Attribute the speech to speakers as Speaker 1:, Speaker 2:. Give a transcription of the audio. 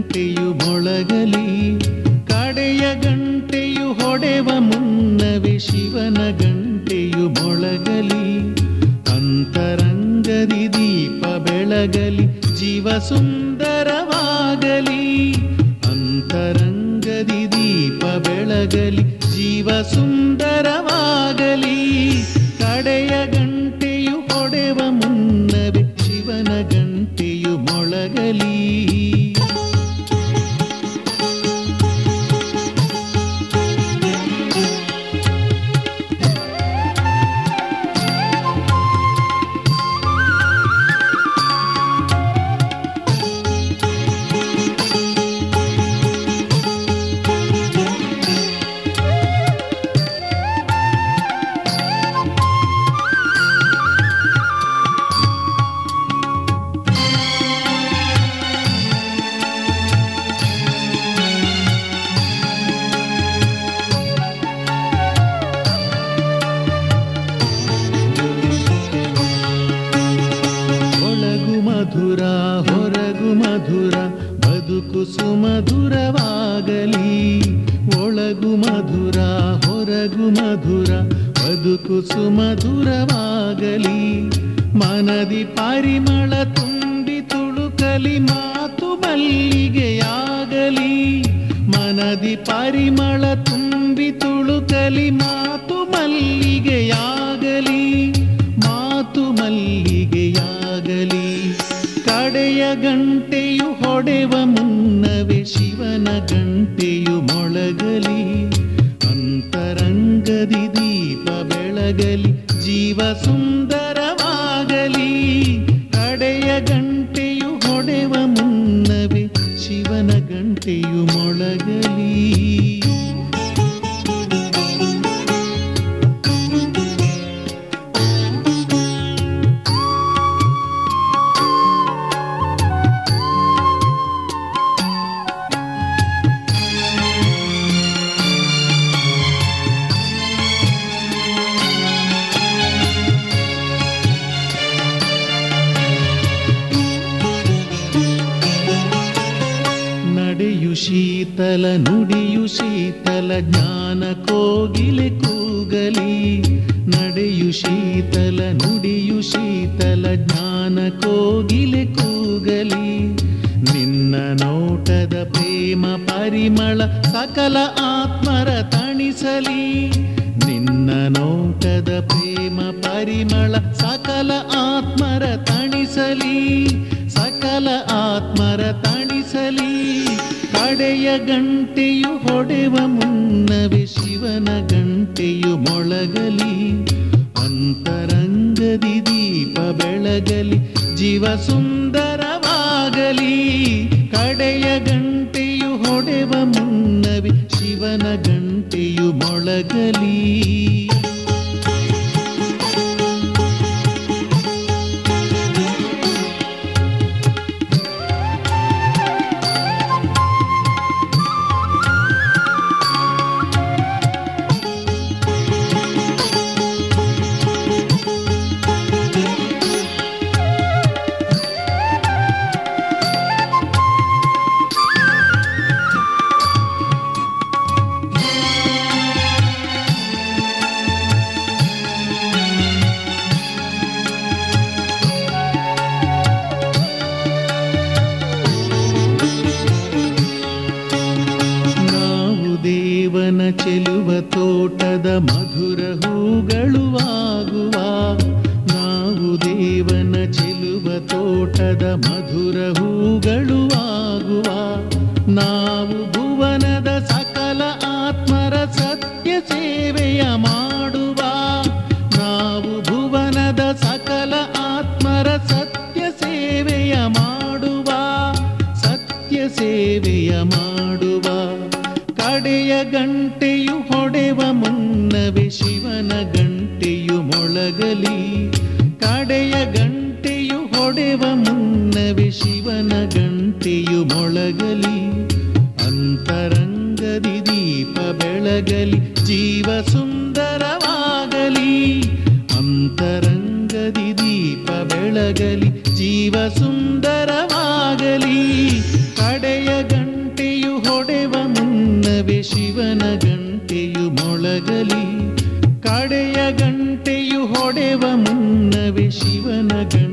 Speaker 1: ಗಂಟೆಯು ಮೊಳಗಲಿ ಕಡೆಯ ಗಂಟೆಯು ಹೊಡೆವ ಮುನ್ನವೇ ಶಿವನ ಗಂಟೆಯು ಮೊಳಗಲಿ ಅಂತರಂಗದಿ ದೀಪ ಬೆಳಗಲಿ ಜೀವ ಸುಂದರವಾಗಲಿ ಅಂತರಂಗದಿ ದೀಪ ಬೆಳಗಲಿ ಜೀವ ಸುಂದರವಾಗಲಿ ಕಡೆಯ ಗಂಟೆಯು ಹೊಡೆವ ಮುನ್ನವೇ ಶಿವನ ಗಂಟೆಯು ಮೊಳಗಲಿ ಒಳಗು ಮಧುರ ಹೊರಗು ಮಧುರ ಬದುಕು ಸುಮಧುರವಾಗಲಿ ಒಳಗು ಮಧುರ ಹೊರಗು ಮಧುರ ಬದುಕು ಸುಮಧುರವಾಗಲಿ ಮನದಿ ಪರಿಮಳ ತುಂಬಿ ತುಳುಕಲಿ ಮಾತು ಮಲ್ಲಿಗೆಯಾಗಲಿ ಮನದಿ ಪರಿಮಳ ತುಂಬಿ ತುಳುಕಲಿ ಮಾತು ಮಲ್ಲಿಗೆಯಾಗಲಿ ಮಾತು ಮಲ್ಲಿಗೆಯಾಗಲಿ ಕಡೆಯ ಗಂಟೆಯು ಹೊಡೆವ ಮುನ್ನವೇ ಶಿವನ ಗಂಟೆಯು ಮೊಳಗಲಿ ಅಂತರಂಗದಿ ದೀಪ ಬೆಳಗಲಿ ಜೀವ ಸುಂದರವಾಗಲಿ ಕಡೆಯ ಗಂಟೆಯು ಹೊಡೆವ ಮುನ್ನವೇ ಶಿವನ ಗಂಟೆಯು ಮೊಳಗಲಿ ನಡೆಯು ಶೀತಲ ನುಡಿಯು ಶೀತಲ ಜ್ಞಾನ ಕೋಗಿಲೆ ಕೂಗಲಿ ನಡೆಯು ಶೀತಲ ನುಡಿಯು ಶೀತಲ ಜ್ಞಾನ ಕೋಗಿಲೆ ಕೂಗಲಿ ನಿನ್ನ ನೋಟದ ಪ್ರೇಮ ಪರಿಮಳ ಸಕಲ ಆತ್ಮರ ತಣಿಸಲಿ ನಿನ್ನ ನೋಟದ ಪ್ರೇಮ ಪರಿಮಳ ಸಕಲ ಆತ್ಮರ ತಣಿಸಲಿ ಸಕಲ ಆತ್ಮರ ತಣಿಸಲಿ ಕಡೆಯ ಗಂಟೆಯು ಹೊಡೆವ ಮುನ್ನವೇ ಶಿವನ ಗಂಟೆಯು ಮೊಳಗಲಿ ಅಂತರಂಗದಿ ದೀಪ ಬೆಳಗಲಿ ಜೀವ ಸುಂದರವಾಗಲಿ ಕಡೆಯ ಗಂಟೆಯು ಹೊಡೆವ ಮುನ್ನವೇ ಶಿವನ ಗಂಟೆಯು ಮೊಳಗಲಿ ನಾವು ದೇವನ ಚೆಲುವ ತೋಟದ ಮಧುರ ಹೂಗಳು ಆಗುವ ನಾವು ದೇವನ ಚೆಲುವ ತೋಟದ ಮಧುರ ಹೂಗಳು ಆಗುವ ನಾವು ಭುವನದ ಸಕಲ ಆತ್ಮರ ಸತ್ಯ ಸೇವೆಯ ಮಾಡುವ ನಾವು ಭುವನದ ಸಕಲ ಆತ್ಮರ ಸತ್ಯ ಸೇವೆಯ ಮಾಡುವ ಸತ್ಯ ಸೇವೆಯ ಮಾಡುವ ಕಡೆಯ ಗಂಟೆಯು ಹೊಡೆವ ಮುನ್ನವೇ ಶಿವನ ಗಂಟೆಯು ಮೊಳಗಲಿ ಕಡೆಯ ಗಂಟೆಯು ಹೊಡೆವ ಮುನ್ನವೇ ಶಿವನ ಗಂಟೆಯು ಮೊಳಗಲಿ ಅಂತರಂಗದಿ ದೀಪ ಬೆಳಗಲಿ ಜೀವ ಸುಂದರವಾಗಲಿ ಅಂತರಂಗದಿ ದೀಪ ಬೆಳಗಲಿ ಜೀವ ಸುಂದರವಾಗಲಿ ಕಡೆಯ ಗಂಟೆ ಶಿವನ ಗಂಟೆಯು ಮೊಳಗಲಿ ಕಡೆಯ ಗಂಟೆಯು ಹೊಡೆವ ಮುನ್ನವೇ ಶಿವನ ಗಂಟೆ